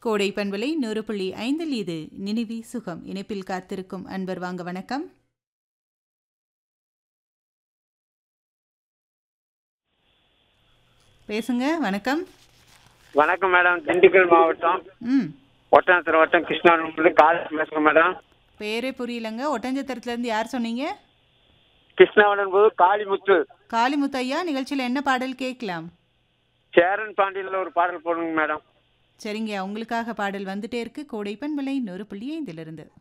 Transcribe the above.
கோடை பண்பலை நூறு புள்ளி ஐந்தில் இது நினைவி சுகம் இணைப்பில் காத்திருக்கும் அன்பர் வாங்க வணக்கம் பேசுங்க வணக்கம் வணக்கம் மேடம் திண்டுக்கல் மாவட்டம் ம் ஒட்டனத்தர் வட்டம் கிருஷ்ணாபுரம்லேருந்து காலேஜ் பேசுகிறேன் மேடம் பேரே புரியலங்க ஒட்டஞ்சத்திரத்துலேருந்து யார் சொன்னீங்க கிருஷ்ணாவரம் போது காளிமுத்து காளிமுத்து ஐயா நிகழ்ச்சியில் என்ன பாடல் கேட்கலாம் சேரன் பாண்டியில் ஒரு பாடல் போடுங்க மேடம் சரிங்க உங்களுக்காக பாடல் வந்துட்டே இருக்கு கோடை பண்பலை நூறு புள்ளி ஐந்திலிருந்து